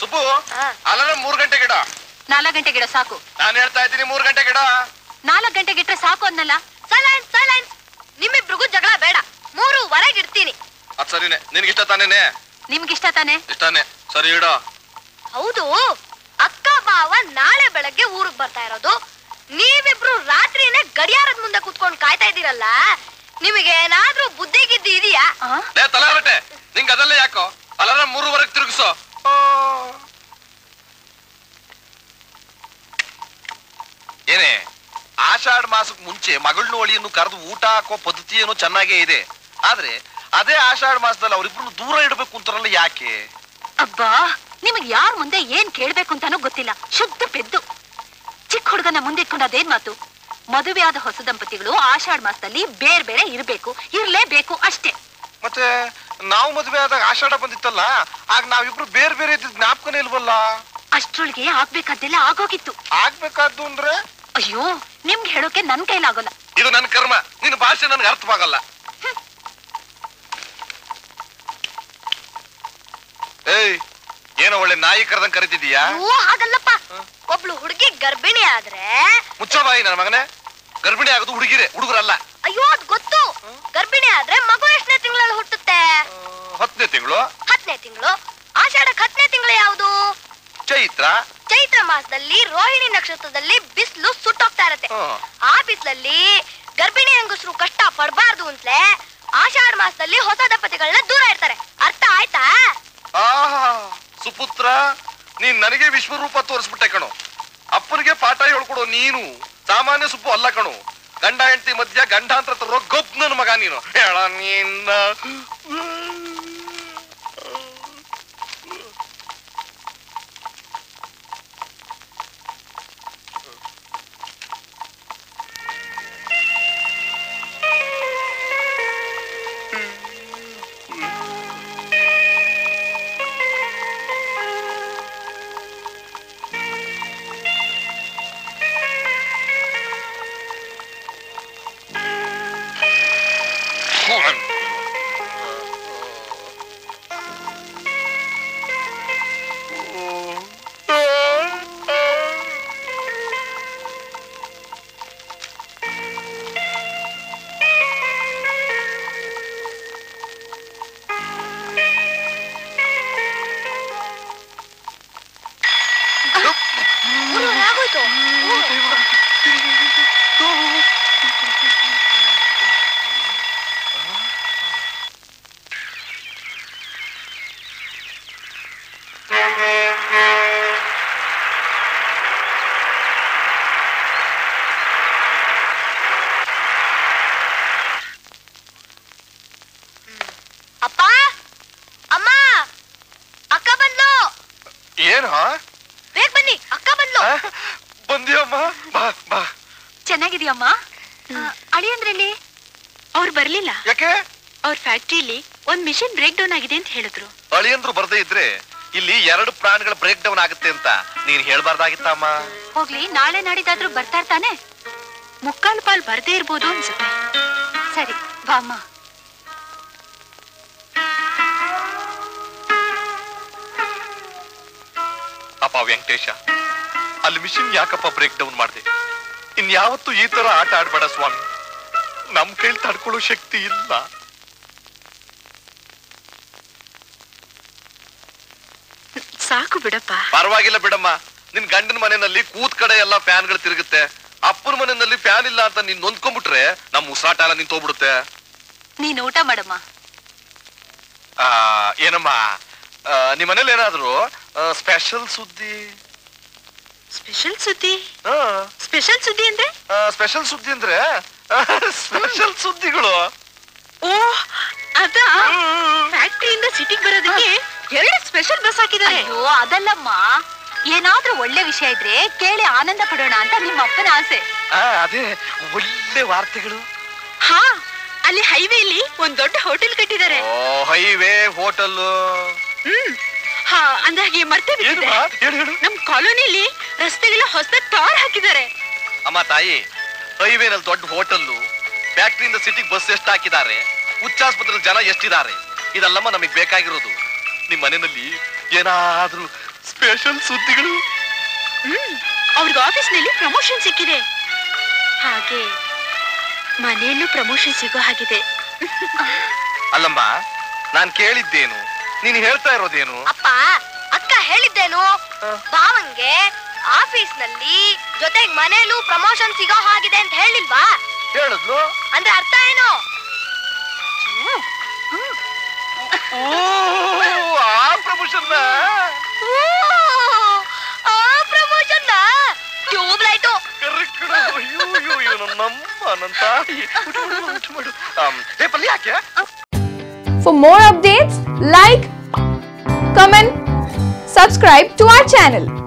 ಸುಬ್ಬು ಹಾ. ಅಲಾರಾಮ್ ಮೂರ್ ಗಂಟೆಗೆ ಇಡ ನಾಲ್ಕು ಗಂಟೆಗೆ ಇಡೋ ಸಾಕು ನಾನು ಹೇಳ್ತಾ ಇದ್ದೀನಿ ಮೂರ್ ಗಂಟೆಗೆ ಇಡ ನಾಲ್ಕು ಗಂಟೆಗೆ ಇಟ್ರೆ ಸಾಕು ಅನ್ನಲ್ಲ ಸೈಲೆನ್ಸ್ ಸೈಲೆನ್ಸ್ ನಿಮ್ಮಿಬ್ರಿಗೂ ಜಗಳ ಬೇಡ ಮೂರುವರೆಗೆ ಇಡ್ತೀನಿ ಅದ್ ಸರಿನೇ ನಿನ್ಗಿಷ್ಟ ತಾನೇನೆ ನಿಮ್ಗಿಷ್ಟ ತಾನೆ ಇಷ್ಟಾನೆ ಸರಿ ಇಡ ಹೌದು ಅಕ್ಕ ಬಾವ ನಾಳೆ ಬೆಳಗ್ಗೆ ಊರಿಗೆ ಬರ್ತಾ ಇರೋದು ನೀವಿಬ್ರು ರಾತ್ರಿನೇ ಗಡಿಯಾರದ ಮುಂದೆ ಕುತ್ಕೊಂಡು ಕಾಯ್ತಾ ಇದ್ದೀರಲ್ಲ ನಿಮಗೆ ಏನಾದ್ರೂ ಬುದ್ಧಿ ಗಿದ್ದಿ ಇದೆಯಾ ಆ? ಲೇ ತಲೆ ಹೊರಟೆ ನಿಂಗೆ ಅದೆಲ್ಲ ಯಾಕೋ ಅಲಾರಾಮ್ ಮೂರುವರೆಗೆ ತಿರುಗಿಸೋ ಏನೇ ಆಷಾಢ ಮಾಸಕ್ಕೆ ಮುಂಚೆ ಮಗಳನ್ನ ಒಳಿಯನ್ನು ಕರೆದು ಊಟ ಹಾಕೋ ಪದ್ಧತಿ ಏನೋ ಚೆನ್ನಾಗೇ ಇದೆ ಆದ್ರೆ ಅದೇ ಆಷಾಢ ಮಾಸದಲ್ಲಿ ಅವರಿಬ್ರು ದೂರ ಇಡಬೇಕು ಅಂತಾರಲ್ಲ ಯಾಕೆ ಅಬ್ಬಾ ನಿಮಗೆ ಯಾರ ಮುಂದೆ ಏನ್ ಕೇಳ್ಬೇಕು ಅಂತಾನೂ ಗೊತ್ತಿಲ್ಲ ಶುದ್ಧ ಪೆದ್ದು ಚಿಕ್ಕ ಹುಡುಗನ ಮುಂದೆ ಇಟ್ಕೊಂಡು ಅದೇನ್ ಮಾತು ಮದುವೆಯಾದ ಹೊಸ ದಂಪತಿಗಳು ಆಷಾಢ ಮಾಸದಲ್ಲಿ ಬೇರೆ ಬೇರೆ ಇರ್ಬೇಕು ಇರ್ಲೇಬೇಕು ಅಷ್ಟೇ ಮತ್ತೆ ನಾವು ಮದುವೆ ಆದಾಗ ಆಷಾಢ ಬಂದಿತ್ತಲ್ಲ ಆಗ ನಾವಿಬ್ರು ಬೇರೆ ಬೇರೆ ಇದ್ದಿದ್ ಜ್ಞಾಪಕನೇ ಇಲ್ವಲ್ಲ ಅಷ್ಟ್ರೊಳಗೆ ಆಗ್ಬೇಕಾದ್ದೆಲ್ಲ ಆಗೋಗಿತ್ತು ಆಗ್ಬೇಕಾದ್ದು ಅಂದ್ರೆ ಅಯ್ಯೋ ನಿಮ್ಗೆ ಹೇಳೋಕೆ ನನ್ ಕೈಲಾಗೋಲ್ಲ ಇದು ನನ್ನ ಕರ್ಮ ನಿನ್ನ ಭಾಷೆ ನನ್ಗೆ ಅರ್ಥವಾಗಲ್ಲ ಏಯ್ ಏನೋ ಒಳ್ಳೆ ನಾಯಿ ಕರೆದಂಗ್ ಕರಿತಿದೀಯಾ ಓ ಹಾಗಲ್ಲಪ್ಪ ಒಬ್ಳು ಹುಡುಗಿ ಗರ್ಭಿಣಿ ಆದ್ರೆ ಮುಚ್ಚೋ ಬಾಯಿ ನನ್ನ ಮಗನೇ ಗರ್ಭಿಣಿ ಆಗೋದು ಹುಡುಗಿರೆ ಹುಡುಗರಲ್ಲ ಅಯ್ಯೋ ಅದ್ ಗೊತ್ತು ಗರ್ಭಿಣಿ ಆದ್ರೆ ಮಗು ಎಷ್ಟನೇ ತಿಂಗಳಲ್ಲಿ ಹುಟ್ಟುತ್ತೆ ಹತ್ತನೇ ತಿಂಗಳು ಹತ್ತನೇ ತಿಂಗಳು ಆಷಾಢಕ್ ಹತ್ತನೇ ತಿಂಗಳು ಯಾವುದು ಚೈತ್ರ ಚೈತ್ರ ಮಾಸದಲ್ಲಿ ರೋಹಿಣಿ ನಕ್ಷತ್ರದಲ್ಲಿ ಬಿಸಿಲು ಸುಟ್ಟೋಗ್ತಾ ಇರತ್ತೆ ಹ್ಮ್. ಆ ಬಿಸಿಲಲ್ಲಿ ಗರ್ಭಿಣಿ ಹೆಂಗಸರು ಕಷ್ಟ ಪಡಬಾರ್ದು ಅಂತಲೇ ಆಷಾಢ ಮಾಸದಲ್ಲಿ ಹೊಸ ದಂಪತಿಗಳನ್ನ ದೂರ ಇರ್ತಾರೆ ಅರ್ಥ ಆಯ್ತಾ ಆಹಾ ಸುಪುತ್ರ ನೀನ್ ನನಗೆ ವಿಶ್ವರೂಪ ತೋರಿಸ್ಬಿಟ್ಟೆ ಕಣು ಅಪ್ಪನಿಗೆ ಪಾಠ ಹೇಳ್ಕೊಡು ನೀನು ಸಾಮಾನ್ಯ ಸುಪ್ಪು ಅಲ್ಲ ಕಣು ಗಂಡ ಹೆಂಡತಿ ಮಧ್ಯ ಗಂಡಾಂತರ ತರೋ ಗೊಬ್ ನನ್ ಮಗ ನೀನು ಹೇಳ ನಿನ್ನ ಮೂರುವರೆ ಆಗೋಯ್ತು ಅಪ್ಪ ಅಮ್ಮ ಅಕ್ಕ ಬಂದ್ಲು ಏನ ಬೇಗ ಬನ್ನಿ ಅಕ್ಕ ಬಂದ್ಲು ಬಂದಿಯಮ್ಮ ಬಾ ಬಾ ಚೆನ್ನಾಗಿದ್ಯಮ್ಮ ಅಳಿಯಂದ್ರಲ್ಲಿ ಅವ್ರು ಬರ್ಲಿಲ್ಲ ಯಾಕೆ ಅವ್ರ ಫ್ಯಾಕ್ಟ್ರಿಲಿ ಒಂದ್ ಮಿಷಿನ್ ಬ್ರೇಕ್ ಡೌನ್ ಆಗಿದೆ ಅಂತ ಹೇಳಿದ್ರು ಅಳಿಯಂದ್ರು ಬರ್ದೇ ಇದ್ರೆ ಇಲ್ಲಿ ಎರಡು ಪ್ರಾಣಿಗಳ ಬ್ರೇಕ್ ಡೌನ್ ಆಗುತ್ತೆ ಅಂತ ನೀನ್ ಹೇಳ್ಬಾರ್ದಾಗಿತ್ತಮ್ಮ ಹೋಗ್ಲಿ ನಾಳೆ ನಾಡಿದಾದ್ರೂ ಬರ್ತಾ ಇರ್ತಾನೆ ಮುಕ್ಕಾಲು ಪಾಲ್ ಬರ್ದೇ ಇರ್ಬೋದು ಅನ್ಸುತ್ತೆ ಸರಿ ಬಾಮ್ಮ ಅಪ್ಪ ವೆಂಕಟೇಶ ಅಲ್ಲಿ ಮಿಷಿನ್ ಯಾಕಪ್ಪ ಬ್ರೇಕ್ ಡೌನ್ ಮಾಡಿದೆ ಇನ್ಯಾವತ್ತೂ ಈ ತರ ಆಟ ಆಡ್ಬೇಡ ಸ್ವಾಮಿ ನಮ್ ಕೈಲಿ ತಡ್ಕೊಳ್ಳೋ ಶಕ್ತಿ ಇಲ್ಲ ಸಾಕು ಬಿಡಪ್ಪ ಪರವಾಗಿಲ್ಲ ಬಿಡಮ್ಮ ನಿನ್ ಗಂಡನ ಮನೆಯಲ್ಲಿ ಕೂತ್ ಕಡೆ ಎಲ್ಲ ಫ್ಯಾನ್ಗಳು ತಿರುಗುತ್ತೆ ಅಪ್ಪನ ಮನೆಯಲ್ಲಿ ಫ್ಯಾನ್ ಇಲ್ಲ ಅಂತ ನೀನ್ ನೊಂದ್ಕೊಂಡ್ಬಿಟ್ರೆ ನಮ್ ಉಸಾಟ ಎಲ್ಲ ನಿಂತ ಹೋಗ್ಬಿಡುತ್ತೆ ನೀನ್ ಊಟ ಮಾಡಮ್ಮ ಆ, ಏನಮ್ಮ ಆ, ನಿಮ್ ಮನೇಲಿ ಏನಾದ್ರು ಸ್ಪೆಷಲ್ ಸುದ್ದಿ ಸ್ಪೆಷಲ್ ಸುದ್ದಿ ಆ, ಸ್ಪೆಷಲ್ ಸುದ್ದಿ ಅಂದ್ರೆ ಆ, ಸ್ಪೆಷಲ್ ಸುದ್ದಿ ಅಂದ್ರೆ ಸ್ಪೆಷಲ್ ಸುದ್ದಿಗಳು ಓ ಅದ ಫ್ಯಾಕ್ಟ್ರಿಯಿಂದ ಸಿಟಿಗೆ ಬರೋದಕ್ಕೆ ಎರಡು ಸ್ಪೆಷಲ್ ಬಸ್ ಹಾಕಿದ್ದಾರೆ ಅಯ್ಯೋ ಅದಲ್ಲಮ್ಮ ಏನಾದ್ರೂ ಒಳ್ಳೆ ವಿಷಯ ಇದ್ರೆ ಕೇಳಿ ಆನಂದ ಪಡೋಣ ಅಂತ ನಿಮ್ಮ ಅಪ್ಪನ ಆಸೆ ಆ, ಅದೇ ಒಳ್ಳೆ ವಾರ್ತೆಗಳು ಹಾ ಅಲ್ಲಿ ಹೈವೇಲಿ ಒಂದ್ ದೊಡ್ಡ ಹೋಟೆಲ್ ಕಟ್ಟಿದ್ದಾರೆ ಓ ಹೈವೇ ಹೋಟೆಲ್ ಹ್ಮ್ ಹಾ ಅಂದಾಗೆ ಮರ್ತೇ ಏನು ಬಿಟ್ಟಿದೆ ಹೇಳು ಹೇಳು ನಮ್ ಕಾಲೋನಿಲಿ ರಸ್ತೆಗೆಲ್ಲ ಹೊಸ ಟಾರ್ ಹಾಕಿದ್ದಾರೆ ಅಮ್ಮ ತಾಯಿ ಹೈವೇನಲ್ಲಿ ದೊಡ್ಡ ಹೋಟೆಲ್ಲು ಫ್ಯಾಕ್ಟ್ರಿಯಿಂದ ಸಿಟಿಗೆ ಬಸ್ ಎಷ್ಟು ಹಾಕಿದ್ದಾರೆ ಹುಚ್ಚಾಸ್ಪತ್ರೆಯಲ್ಲಿ ಜನ ಎಷ್ಟಿದ್ದಾರೆ ಇದೆಲ್ಲಮ್ಮ ನಮಗೆ ಬೇಕಾಗಿರೋದು ನಿಮ್ ಮನೆಯಲ್ಲಿ ಏನಾದ್ರೂ ಸ್ಪೆಷಲ್ ಸುದ್ದಿಗಳು ಅವ್ರಿಗೆ ಆಫೀಸ್ನಲ್ಲಿ ಪ್ರಮೋಷನ್ ಸಿಕ್ಕಿದೆ ಹಾಗೆ ಮನೆಯಲ್ಲೂ ಪ್ರಮೋಷನ್ ಸಿಗೋ ಹಾಗಿದೆ ಅಲ್ಲಮ್ಮ ನಾನ್ ಕೇಳಿದ್ದೇನು ನೀನ್ ಹೇಳ್ತಾ ಇರೋದೇನು ಅಪ್ಪ ಅಕ್ಕ ಹೇಳಿದ್ದೇನು ಭಾವಂಗೆ ಆಫೀಸ್ ನಲ್ಲಿ ಜೊತೆಗ್ ಮನೇಲೂ ಪ್ರಮೋಷನ್ ಸಿಗೋ ಹಾಗಿದೆ ಅಂತ ಹೇಳಿಲ್ವಾ ಹೇಳಿದ್ಲು ಅಂದ್ರೆ ಅರ್ಥ ಏನು ಓ ಆ ಪ್ರಮೋಷನ್ ಓ, ಆ ಪ್ರಮೋಷನ್ ಟ್ಯೂಬ್ ಲೈಟು ನಮ್ಮ ನನ್ನ ತಾಯಿ ಊಟ ಮಾಡು, ಊಟ ಮಾಡು. ಆಮ್, ಏ ಪಲ್ಯ ಹಾಕ್ಯಾ For more updates, like, comment, subscribe to our channel.